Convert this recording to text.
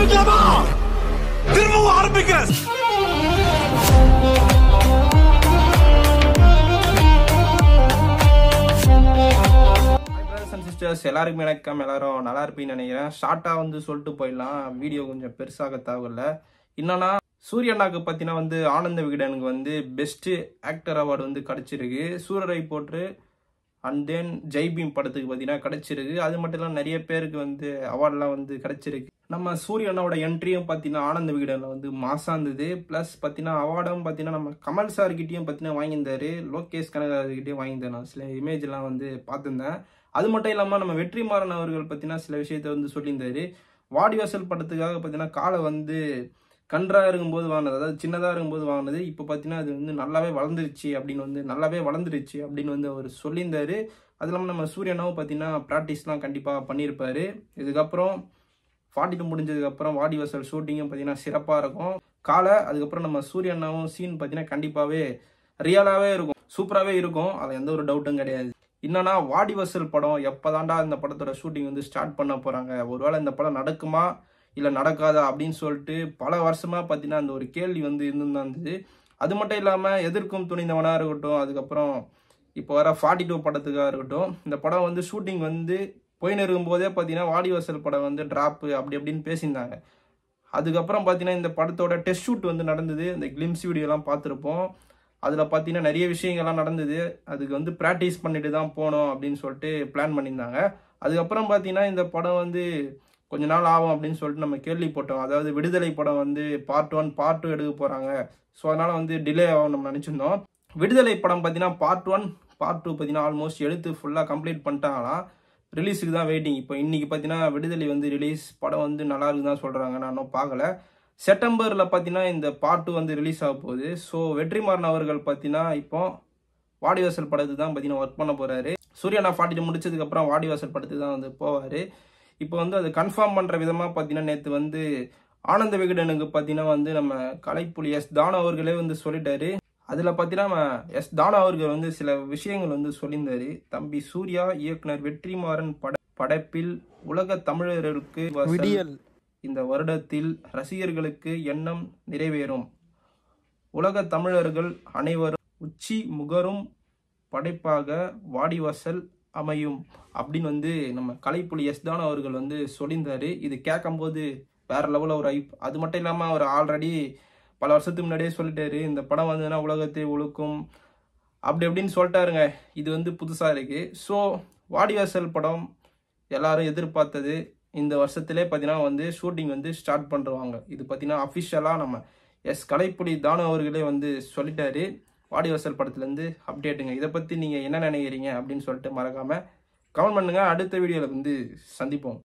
ஆரம்பிக்கலாமா திரும்பவும் ஆரம்பிக்கிறேன் ஹாய் பிரதர்ஸ் அண்ட் சிஸ்டர்ஸ் எல்லாருக்குமே வணக்கம் எல்லாரும் நல்லா இருப்பீங்கன்னு நினைக்கிறேன் ஷார்ட்டாக வந்து சொல்லிட்டு போயிடலாம் வீடியோ கொஞ்சம் பெருசாக தேவையில்ல என்னன்னா சூரியனாக்கு பார்த்தீங்கன்னா வந்து ஆனந்த விகடனுக்கு வந்து பெஸ்ட் ஆக்டர் அவார்டு வந்து கிடைச்சிருக்கு சூரரை போட்டு அண்ட் தென் ஜெய்பீம் படத்துக்கு பார்த்தீங்கன்னா கிடைச்சிருக்கு அது மட்டும் இல்லாமல் நிறைய பேருக்கு வந்து அவார்ட்லாம் வந்து கிடைச்சிருக்கு நம்ம சூரியனோட என்ட்ரியும் பார்த்தீங்கன்னா ஆனந்த விகடனில் வந்து மாசா இருந்தது ப்ளஸ் பார்த்தீங்கன்னா அவார்டும் பார்த்தீங்கன்னா நம்ம கமல் சார்கிட்டயும் பார்த்தீங்கன்னா வாங்கியிருந்தாரு லோகேஷ் கனகராஜ்கிட்டயும் வாங்கியிருந்தேன் நான் சில இமேஜ்லாம் வந்து பார்த்துருந்தேன் அது மட்டும் இல்லாமல் நம்ம வெற்றிமாறன் அவர்கள் பார்த்தீங்கன்னா சில விஷயத்த வந்து சொல்லியிருந்தாரு வாடிவாசல் படத்துக்காக பார்த்தீங்கன்னா காலை வந்து கன்றாக இருக்கும்போது வாங்கினது அதாவது சின்னதாக இருக்கும்போது வாங்கினது இப்போ பார்த்தீங்கன்னா அது வந்து நல்லாவே வளர்ந்துருச்சு அப்படின்னு வந்து நல்லாவே வளர்ந்துருச்சு அப்படின்னு வந்து அவர் சொல்லியிருந்தாரு அது இல்லாமல் நம்ம சூரியனாவும் பார்த்தீங்கன்னா ப்ராக்டிஸ்லாம் கண்டிப்பாக பண்ணியிருப்பாரு இதுக்கப்புறம் ஃபார்ட்டி டூ முடிஞ்சதுக்கப்புறம் வாடிவாசல் ஷூட்டிங்கும் பார்த்தீங்கன்னா சிறப்பாக இருக்கும் காலை அதுக்கப்புறம் நம்ம சூரியனாவும் சீன் பார்த்தீங்கன்னா கண்டிப்பாகவே ரியலாகவே இருக்கும் சூப்பராகவே இருக்கும் அது எந்த ஒரு டவுட்டும் கிடையாது என்னன்னா வாடிவாசல் படம் எப்போதாண்டா இந்த படத்தோட ஷூட்டிங் வந்து ஸ்டார்ட் பண்ண போகிறாங்க ஒருவேளை இந்த படம் நடக்குமா இல்லை நடக்காதா அப்படின்னு சொல்லிட்டு பல வருஷமா பார்த்தீங்கன்னா அந்த ஒரு கேள்வி வந்து இருந்துதான் இருந்தது அது மட்டும் இல்லாமல் எதிர்க்கும் துணிந்தவனாக இருக்கட்டும் அதுக்கப்புறம் இப்போ வர ஃபார்ட்டி டூ படத்துக்காக இருக்கட்டும் இந்த படம் வந்து ஷூட்டிங் வந்து போயின்னு இருக்கும்போதே பார்த்தீங்கன்னா வாடிவாசல் படம் வந்து ட்ராப்பு அப்படி அப்படின்னு பேசியிருந்தாங்க அதுக்கப்புறம் பார்த்தீங்கன்னா இந்த படத்தோட டெஸ்ட் ஷூட் வந்து நடந்தது இந்த கிளிம்ஸ் வீடியோலாம் பார்த்துருப்போம் அதில் பார்த்தீங்கன்னா நிறைய விஷயங்கள்லாம் நடந்தது அதுக்கு வந்து ப்ராக்டிஸ் பண்ணிட்டு தான் போனோம் அப்படின்னு சொல்லிட்டு பிளான் பண்ணியிருந்தாங்க அதுக்கப்புறம் பார்த்தீங்கன்னா இந்த படம் வந்து கொஞ்ச நாள் ஆகும் அப்படின்னு சொல்லிட்டு நம்ம கேள்விப்பட்டோம் அதாவது விடுதலை படம் வந்து பார்ட் ஒன் பார்ட் டூ எடுக்க போகிறாங்க ஸோ அதனால் வந்து டிலே ஆகும் நம்ம நினச்சிருந்தோம் விடுதலை படம் பார்த்தீங்கன்னா பார்ட் ஒன் பார்ட் டூ பார்த்தீங்கன்னா ஆல்மோஸ்ட் எடுத்து ஃபுல்லாக கம்ப்ளீட் பண்ணிட்டாங்களாம் ரிலீஸுக்கு தான் வெயிட்டிங் இப்போ இன்னைக்கு பார்த்தீங்கன்னா விடுதலை வந்து ரிலீஸ் படம் வந்து நல்லா இருக்குன்னு தான் சொல்கிறாங்க நான் இன்னும் பார்க்கல செப்டம்பரில் பார்த்தீங்கன்னா இந்த பார்ட் டூ வந்து ரிலீஸ் ஆக போகுது ஸோ வெற்றிமாறன் அவர்கள் பார்த்தீங்கன்னா இப்போ வாடிவாசல் படத்துக்கு தான் பார்த்தீங்கன்னா ஒர்க் பண்ண போகிறாரு சூர்யானா ஃபார்ட்டி முடிச்சதுக்கப்புறம் வாடிவாசல் படத்துக்கு தான் வந்து போவார் இப்போ வந்து அது கன்ஃபார்ம் பண்ணுற விதமாக பார்த்தீங்கன்னா நேற்று வந்து ஆனந்த விகடனுக்கு பார்த்தீங்கன்னா வந்து நம்ம கலைப்புலி எஸ் தானு அவர்களே வந்து சொல்லிட்டாரு அதில் பார்த்தீங்கன்னா நம்ம எஸ் தானு அவர்கள் வந்து சில விஷயங்கள் வந்து சொல்லியிருந்தாரு தம்பி சூர்யா இயக்குனர் வெற்றிமாறன் பட படைப்பில் உலக தமிழர்களுக்கு வசல் இந்த வருடத்தில் ரசிகர்களுக்கு எண்ணம் நிறைவேறும் உலக தமிழர்கள் அனைவரும் உச்சி முகரும் படைப்பாக வாடிவாசல் அமையும் அப்படின்னு வந்து நம்ம கலைப்புலி எஸ் தானு அவர்கள் வந்து சொல்லியிருந்தாரு இது கேட்கும்போது வேற லெவலில் ஒரு ஐப் அது மட்டும் இல்லாமல் அவர் ஆல்ரெடி பல வருஷத்துக்கு முன்னாடியே சொல்லிட்டாரு இந்த படம் வந்துன்னா உலகத்தை ஒழுக்கும் அப்படி அப்படின்னு சொல்லிட்டாருங்க இது வந்து புதுசாக இருக்கு ஸோ வாடிவாசல் படம் எல்லாரும் எதிர்பார்த்தது இந்த வருஷத்திலே பார்த்தீங்கன்னா வந்து ஷூட்டிங் வந்து ஸ்டார்ட் பண்ணுவாங்க இது பார்த்தீங்கன்னா அஃபிஷியலாக நம்ம எஸ் கலைப்புலி தானு அவர்களே வந்து சொல்லிட்டாரு வாடிவாசல் படத்துலேருந்து அப்டேட்டுங்க இதை பற்றி நீங்கள் என்ன நினைக்கிறீங்க அப்படின்னு சொல்லிட்டு மறக்காமல் கமெண்ட் பண்ணுங்கள் அடுத்த வீடியோவில் வந்து சந்திப்போம்